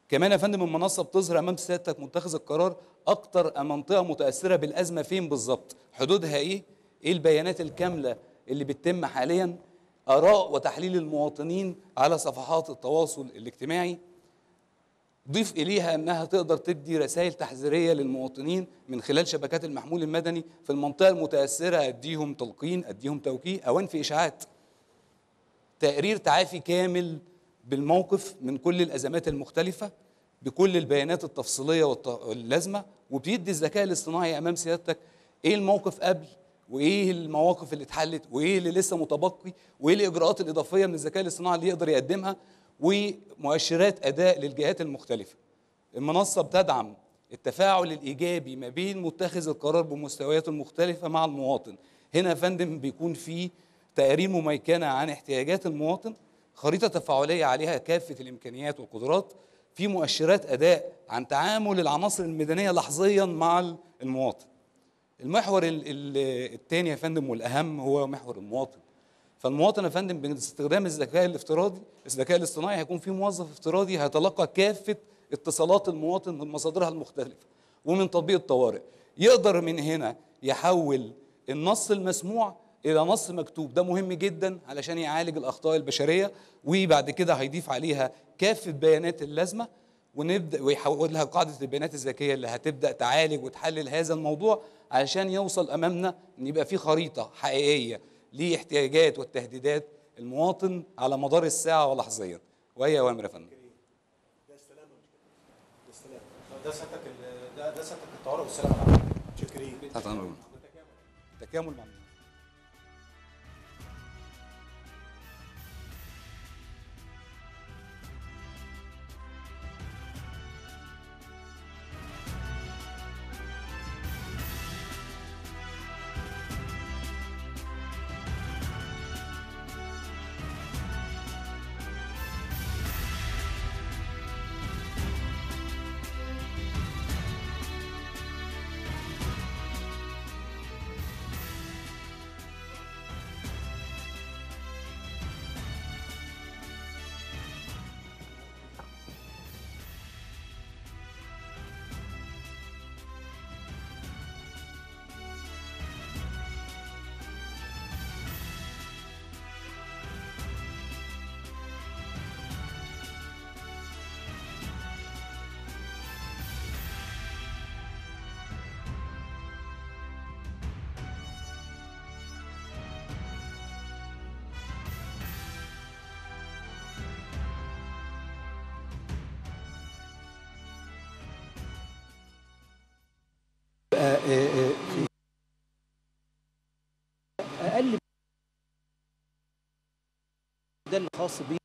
كمان يا فندم المنصه بتظهر امام سيادتك متخذ القرار اكتر منطقه متاثره بالازمه فين بالظبط حدودها ايه ايه البيانات الكامله اللي بتتم حاليا اراء وتحليل المواطنين على صفحات التواصل الاجتماعي ضيف اليها انها تقدر تدي رسائل تحذيريه للمواطنين من خلال شبكات المحمول المدني في المنطقه المتاثره اديهم تلقين اديهم توجيه او انفي اشاعات تقرير تعافي كامل بالموقف من كل الازمات المختلفه بكل البيانات التفصيليه والت- واللازمه وبيدي الذكاء الاصطناعي امام سيادتك ايه الموقف قبل وايه المواقف اللي اتحلت وايه اللي لسه متبقي وايه الاجراءات الاضافيه من الذكاء الاصطناعي اللي يقدر يقدمها ومؤشرات اداء للجهات المختلفه المنصه بتدعم التفاعل الايجابي ما بين متخذ القرار بمستوياته المختلفه مع المواطن هنا يا فندم بيكون في تقارير مميكنه عن احتياجات المواطن خريطه تفاعليه عليها كافه الامكانيات والقدرات في مؤشرات اداء عن تعامل العناصر الميدانيه لحظيا مع المواطن المحور ال- ال- الثاني يا فندم والاهم هو محور المواطن فالمواطن يا فندم باستخدام الذكاء الافتراضي الذكاء الاصطناعي هيكون في موظف افتراضي هيتلقى كافه اتصالات المواطن من مصادرها المختلفه ومن تطبيق الطوارئ يقدر من هنا يحول النص المسموع الى نص مكتوب ده مهم جدا علشان يعالج الاخطاء البشريه وبعد كده هيضيف عليها كافه بيانات اللازمه ونبدا ويحولها قاعده البيانات الذكيه اللي هتبدا تعالج وتحلل هذا الموضوع علشان يوصل امامنا ان يبقى في خريطه حقيقيه لاحتياجات والتهديدات المواطن على مدار الساعه ولحظيا وهي اوامر يا فندم ده سيادتك ال- ده ده سيادتك الطوارئ والسلامه العامه شكرين تحت امر تكامل مع اقل ده اللي خاص بيه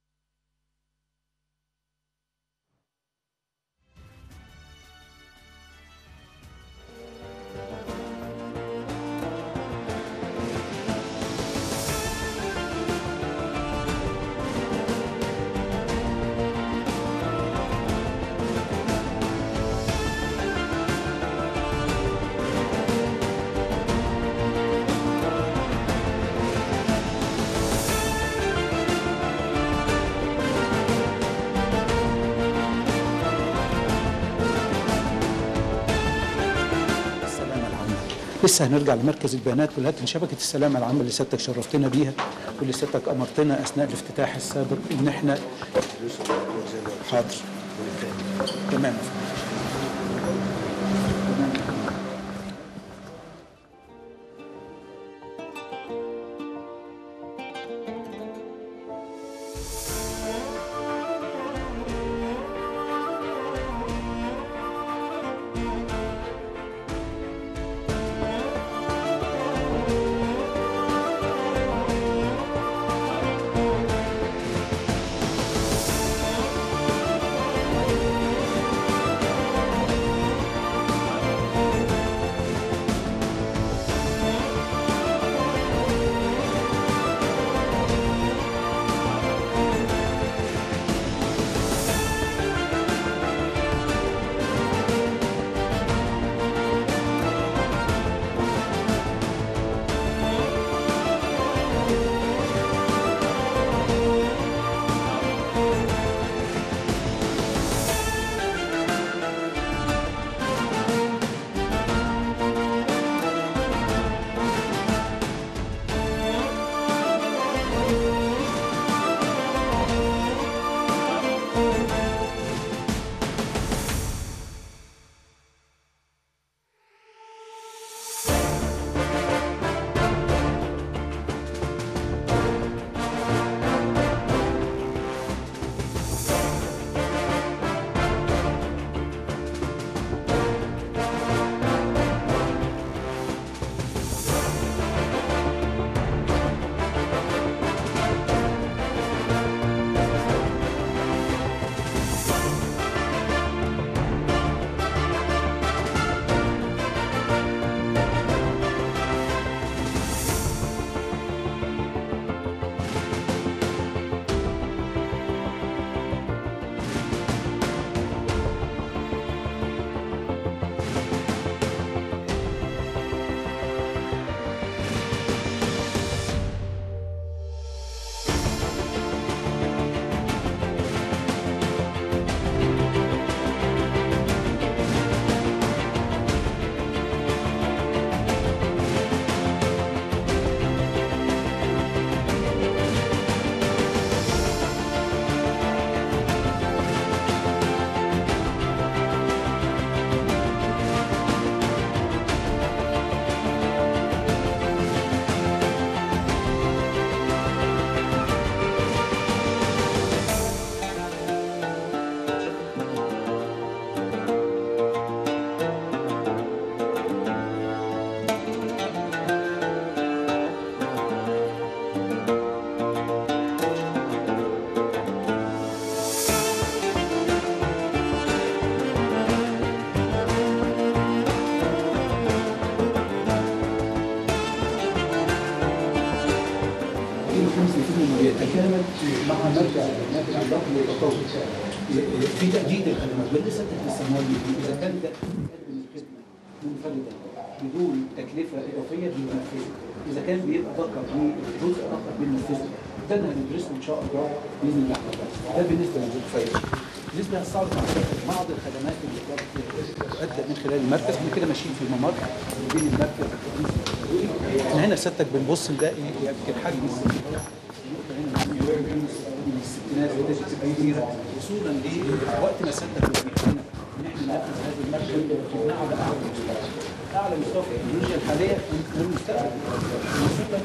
السلامة العامة لسه هنرجع لمركز البيانات ولكن شبكة السلامة العامة اللي سيادتك شرفتنا بيها واللي سيادتك أمرتنا أثناء الافتتاح السابق إن إحنا حاضر تمام يا فندم. مع مركز البيانات العلاقه المتطور في تأجيل الخدمات بالنسبه للسماوات اذا كان ده بيقدم الخدمه منفردا بدون تكلفه اضافيه بينفذها اذا كان بيبقى ذكر بجزء اخر بينفذه ده اللي هندرسه ان شاء الله باذن الله ده بالنسبه للفايده بالنسبه للصعب بعض الخدمات اللي تؤدى من خلال المركز احنا كده ماشيين في الممر بين المركز والتدريس التدريبي. احنا هنا سيادتك بنبص نلاقي يمكن حجم النقطه هنا من الستينات بدات تبقى كبيره وصولا لوقت ما سيادتك بتبيعنا ان احنا ننفذ هذا المركز وجبناه على اعلى مستوى اعلى مستوى في التكنولوجيا الحاليه والمستقبل وصولا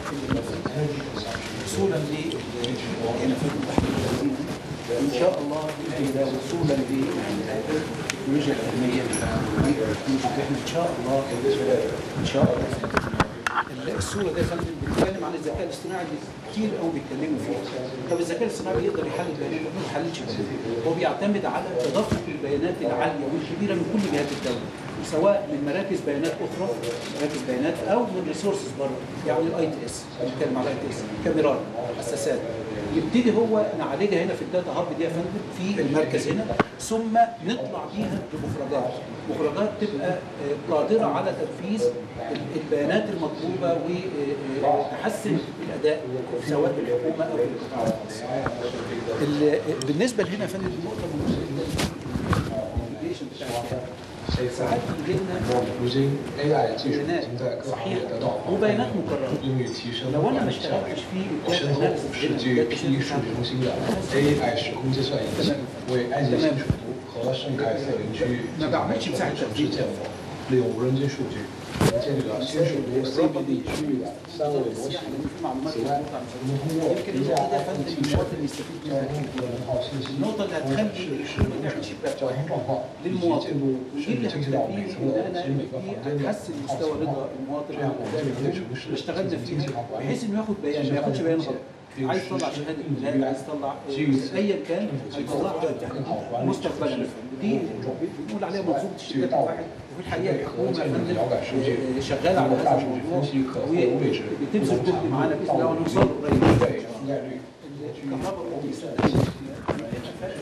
وصولا ل هنا في التحديد ان شاء الله باذن الله وصولا للتكنولوجيا العلميه احنا ان شاء الله ان شاء الله الصوره دي يا فندم بنتكلم عن الذكاء الاصطناعي اللي كتير قوي بيتكلموا فيه طب الذكاء الاصطناعي بيقدر يحلل بيانات ما بيحللش بيانات هو بيعتمد على تدفق البيانات العاليه والكبيره من كل جهات الدوله سواء من مراكز بيانات اخرى مراكز بيانات او من ريسورسز بره يعني الاي تي اس بنتكلم على الاي تي اس كاميرات حساسات يبتدي هو نعالجها هنا في الداتا هاب دي يا فندم في المركز هنا ثم نطلع بيها لمخرجات مخرجات تبقى آه، قادره على تنفيذ ال- البيانات المطلوبه وتحسن الاداء سواء بالحكومه او بالقطاع الخاص. ال- بالنسبه لهنا يا فندم النقطه مهمه جدا الابلكيشن بتاع الداتا. ساعات بيجي لنا بيانات صحيحه وبيانات مكرره لو انا ما اشتغلتش في الداتا اناليسيس هنا الداتا ساينس 为安检新首都和盛凯特林区进行了首次建模，利用无人机数据，建立了新首都 CBD 区域的三维模型。此外，我们通过评价 IoT 设备、交通和能耗信息， النقطة اللي 分 هتخلي 析市民 نعمل 的 شيء 交通状况以及进入甚至精细到每层楼及每个房间的 هتحسن 耗 مستوى 损 رضا المواطن 这样我们就可以城市 اللي اشتغلنا 进行经济 فيها 化管理 بحيث انه ياخد بيان ما ياخدش بيان غلط عايز يطلع شهاده ميلاد عايز يطلع ايا كان هيطلعها يعني مستقبلا دي بنقول عليها منظومه الشركات الواحد وفي الحقيقه الحكومه يا فندم آه، شغاله على هذا الموضوع وبتبذل جهد معانا باذن الله ونوصل قريب 覆盖率 الكهرباء اللي بيستخدمها